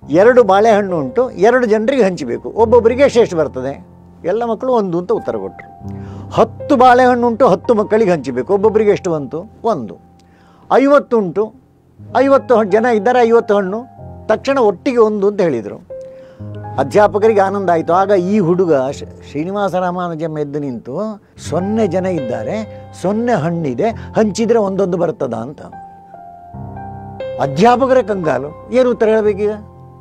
ಎರಡು ಬಾಳೆಹಣ್ಣು ಉಂಟು ಎರಡು ಜನರಿಗೆ ಹಂಚಬೇಕು ಒಬ್ಬೊಬ್ಬರಿಗೆ ಎಷ್ಟೆಷ್ಟು ಬರ್ತದೆ ಎಲ್ಲ ಮಕ್ಕಳು ಒಂದು ಅಂತ ಉತ್ತರ ಕೊಟ್ಟರು ಹತ್ತು ಬಾಳೆಹಣ್ಣು ಉಂಟು ಹತ್ತು ಮಕ್ಕಳಿಗೆ ಹಂಚಬೇಕು ಒಬ್ಬೊಬ್ಬರಿಗೆ ಎಷ್ಟು ಬಂತು ಒಂದು ಐವತ್ತು ಉಂಟು ಐವತ್ತು ಹ- ಜನ ಇದ್ದಾರೆ ಐವತ್ತು ಹಣ್ಣು ತಕ್ಷಣ ಒಟ್ಟಿಗೆ ಒಂದು ಅಂತ ಹೇಳಿದರು ಅಧ್ಯಾಪಕರಿಗೆ ಆನಂದ ಆಯಿತು ಆಗ ಈ ಹುಡುಗ ಶ- ಶ್ರೀನಿವಾಸ ರಾಮಾನುಜಂ ಎದ್ದು ನಿಂತು ಸೊನ್ನೆ ಜನ ಇದ್ದಾರೆ ಸೊನ್ನೆ ಹಣ್ಣಿದೆ ಹಂಚಿದರೆ ಒಂದೊಂದು ಬರ್ತದ ಅಂತ ಅಧ್ಯಾಪಕರ ಕಂಗಾಲು ಏನು ಉತ್ತರ ಹೇಳಬೇಕೀಗ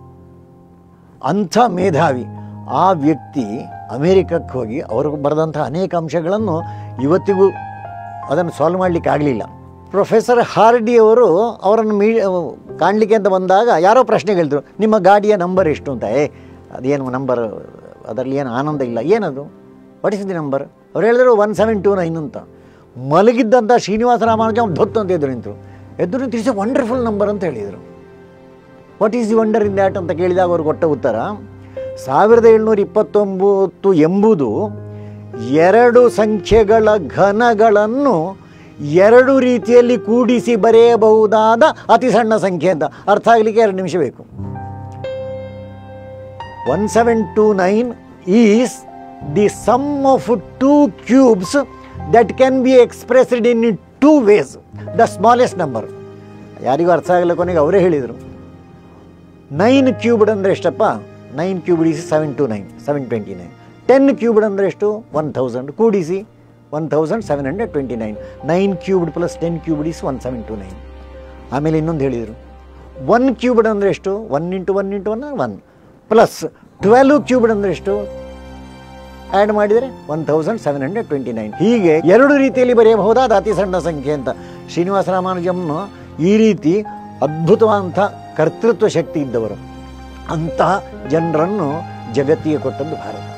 ಅಂಥ ಮೇಧಾವಿ ಆ ವ್ಯಕ್ತಿ ಅಮೇರಿಕಕ್ಕೆ ಹೋಗಿ ಅವರು ಬರೆದಂಥ ಅನೇಕ ಅಂಶಗಳನ್ನು ಇವತ್ತಿಗೂ ಅದನ್ನು ಸಾಲ್ವ್ ಮಾಡಲಿಕ್ಕೆ ಆಗಲಿಲ್ಲ ಪ್ರೊಫೆಸರ್ ಹಾರ್ಡಿ ಅವರು ಅವರನ್ನು ಮೀ ಕಾಣಲಿಕ್ಕೆ ಅಂತ ಬಂದಾಗ ಯಾರೋ ಪ್ರಶ್ನೆ ಕೇಳಿದ್ರು ನಿಮ್ಮ ಗಾಡಿಯ ನಂಬರ್ ಎಷ್ಟು ಅಂತ ಏ ಅದೇನು ನಂಬರ್ ಅದರಲ್ಲಿ ಏನು ಆನಂದ ಇಲ್ಲ ಏನದು ವಾಟ್ ಇಸ್ ದಿ ನಂಬರ್ ಅವ್ರು ಹೇಳಿದ್ರು ಒನ್ ಸೆವೆನ್ ಟೂ ನೈನ್ ಅಂತ ಮಲಗಿದ್ದಂಥ ಶ್ರೀನಿವಾಸ ರಾಮಾನುಜ ಧೊತ್ತು ಅಂತ ಎದುರು ನಿಂತರು ಎದುರು ನಿಂತು ಇಸ್ ಎ ವಂಡರ್ಫುಲ್ ನಂಬರ್ ಅಂತ ಹೇಳಿದರು what is the wonder in that ಅಂತ ಕೇಳಿದಾಗ ಅವರು ಕೊಟ್ಟ ಉತ್ತರ ಸಾವಿರದ ಏಳ್ನೂರ ಇಪ್ಪತ್ತೊಂಬತ್ತು ಎಂಬುದು ಎರಡು ಸಂಖ್ಯೆಗಳ ಘನಗಳನ್ನು ಎರಡು ರೀತಿಯಲ್ಲಿ ಕೂಡಿಸಿ ಬರೆಯಬಹುದಾದ ಅತಿ ಸಣ್ಣ ಸಂಖ್ಯೆ ಅಂತ ಅರ್ಥ ಆಗಲಿಕ್ಕೆ ಎರಡು ನಿಮಿಷ ಬೇಕು one seven two nine is the sum of two cubes that can be expressed in two ways the smallest number ಯಾರಿಗೂ ಅರ್ಥ ಆಗಲ್ಲ ಕೊನೆಗೆ ಅವರೇ ಹೇಳಿದರು ನೈನ್ ಕ್ಯೂಬ್ಡ್ ಅಂದರೆ ಎಷ್ಟಪ್ಪ nine cubed is seven two nine seven twenty nine ten cubed ಅಂದರೆ ಎಷ್ಟು ಒನ್ ಥೌಸಂಡ್ ಕೂಡಿಸಿ one thousand seven hundred twenty nine nine cubed plus ten cubed is one seven two nine ಆಮೇಲೆ ಇನ್ನೊಂದು ಹೇಳಿದರು one cubed ಅಂದರೆ ಎಷ್ಟು one into one into one one plus twelve cubed ಅಂದರೆ ಎಷ್ಟು ಆ್ಯಡ್ ಮಾಡಿದರೆ one thousand seven hundred twenty nine ಹೀಗೆ ಎರಡು ರೀತಿಯಲ್ಲಿ ಬರೆಯಬಹುದಾದ ಅತಿ ಸಣ್ಣ ಸಂಖ್ಯೆ ಅಂತ ಶ್ರೀನಿವಾಸ ರಾಮಾನುಜಂನು ಈ ರೀತಿ ಅದ್ಭುತವಾದಂಥ ಕರ್ತೃತ್ವ ಶಕ್ತಿ ಇದ್ದವರು ಅಂತಹ ಜನರನ್ನು ಜಗತ್ತಿಗೆ ಕೊಟ್ಟದ್ದು ಭಾರತ